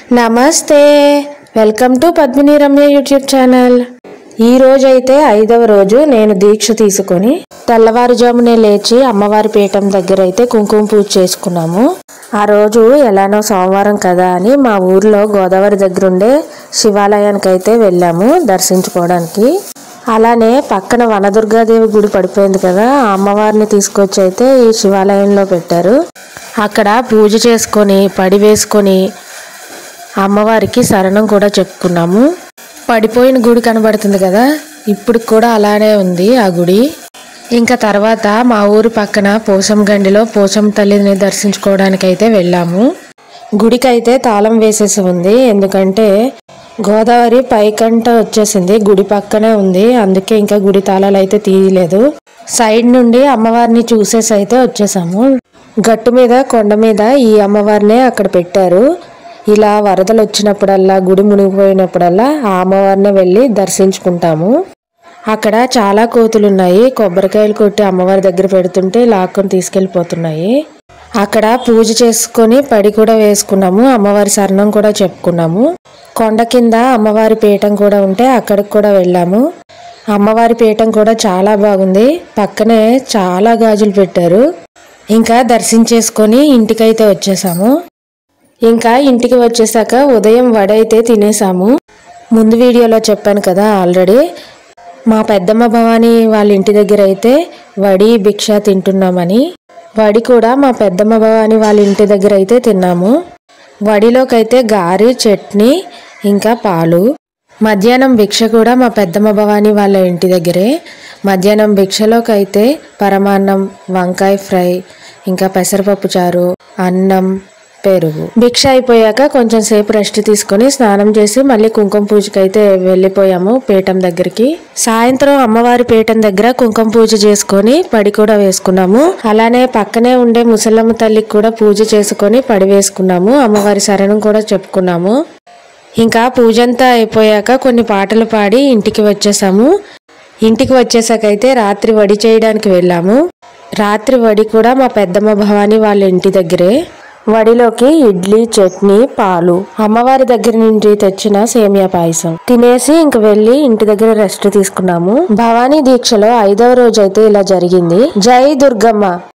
నమస్తే welcome to Padmini Ramya YouTube channel ఈ రోజు అయితే ఐదవ రోజు నేను దీక్ష తీసుకొని తెల్లవారుజామునే లేచి అమ్మవారి పీఠం దగ్గర అయితే కుంకుమ పూజ చేసుకున్నాము ఆ రోజు ఎలానో సోమవారం కదా అని మా ఊర్లో గోదావరి దగ్గర ఉండే శివాలయానికి అయితే వెళ్ళాము దర్శించుకోవడానికి అలానే పక్కన వనదుర్గాదేవి గుడి పడిపోయింది కదా ఆ అమ్మవారిని తీసుకొచ్చి అయితే ఈ శివాలయంలో పెట్టారు అక్కడ పూజ చేసుకొని పడి వేసుకొని అమ్మవారికి శరణం కూడా చెప్పుకున్నాము పడిపోయిన గుడి కనబడుతుంది కదా ఇప్పుడు కూడా అలానే ఉంది ఆ గుడి ఇంకా తర్వాత మా ఊరు పక్కన పోసం గండిలో పోసం తల్లిని దర్శించుకోవడానికి అయితే వెళ్ళాము గుడికైతే తాళం వేసేసి ఉంది ఎందుకంటే గోదావరి పైకంట వచ్చేసింది గుడి పక్కనే ఉంది అందుకే ఇంకా గుడి తాళాలు అయితే తీయలేదు సైడ్ నుండి అమ్మవారిని చూసేసి అయితే వచ్చేసాము గట్టు మీద కొండ మీద ఈ అమ్మవారినే అక్కడ పెట్టారు ఇలా వరదలు వచ్చినప్పుడల్లా గుడి మునిగిపోయినప్పుడల్లా ఆ అమ్మవారిని వెళ్ళి దర్శించుకుంటాము అక్కడ చాలా కోతులు ఉన్నాయి కొబ్బరికాయలు కొట్టి అమ్మవారి దగ్గర పెడుతుంటే లాక్కొని తీసుకెళ్ళిపోతున్నాయి అక్కడ పూజ చేసుకొని పడి కూడా వేసుకున్నాము అమ్మవారి శరణం కూడా చెప్పుకున్నాము కొండ కింద అమ్మవారి పీఠం కూడా ఉంటే అక్కడికి కూడా వెళ్ళాము అమ్మవారి పీఠం కూడా చాలా బాగుంది పక్కనే చాలా గాజులు పెట్టారు ఇంకా దర్శించేసుకొని ఇంటికైతే వచ్చేసాము ఇంకా ఇంటికి వచ్చేసాక ఉదయం వడ అయితే తినేసాము ముందు వీడియోలో చెప్పాను కదా ఆల్రెడీ మా పెద్దమ్మ భవాని వాళ్ళ ఇంటి దగ్గర అయితే వడి భిక్ష తింటున్నామని వడి కూడా మా పెద్దమ్మ భవాని వాళ్ళ ఇంటి దగ్గర అయితే తిన్నాము వడిలోకైతే గారి చట్నీ ఇంకా పాలు మధ్యాహ్నం భిక్ష కూడా మా పెద్దమ్మ భవాని వాళ్ళ ఇంటి దగ్గరే మధ్యాహ్నం భిక్షలోకి అయితే పరమాన్నం వంకాయ ఫ్రై ఇంకా పెసరపప్పు చారు అన్నం పెరుగు భిక్ష అయిపోయాక కొంచెం సేపు రెస్ట్ తీసుకొని స్నానం చేసి మళ్ళీ కుంకుమ పూజకి అయితే వెళ్ళిపోయాము పీఠం దగ్గరికి సాయంత్రం అమ్మవారి పీఠం దగ్గర కుంకుమ పూజ చేసుకొని పడి కూడా వేసుకున్నాము అలానే పక్కనే ఉండే ముసలమ్మ తల్లికి కూడా పూజ చేసుకొని పడి వేసుకున్నాము అమ్మవారి శరణం కూడా చెప్పుకున్నాము ఇంకా పూజ అంతా అయిపోయాక కొన్ని పాటలు పాడి ఇంటికి వచ్చేసాము ఇంటికి వచ్చేసాకైతే రాత్రి వడి చేయడానికి వెళ్ళాము రాత్రి వడి కూడా మా పెద్దమ్మ భవాని వాళ్ళ ఇంటి దగ్గరే వడిలోకి ఇడ్లీ చట్నీ పాలు అమ్మవారి దగ్గర నుండి తెచ్చిన సేమియా పాయసం తినేసి ఇంక వెళ్ళి ఇంటి దగ్గర రెస్ట్ తీసుకున్నాము భవానీ దీక్షలో ఐదవ రోజు అయితే ఇలా జరిగింది జై దుర్గమ్మ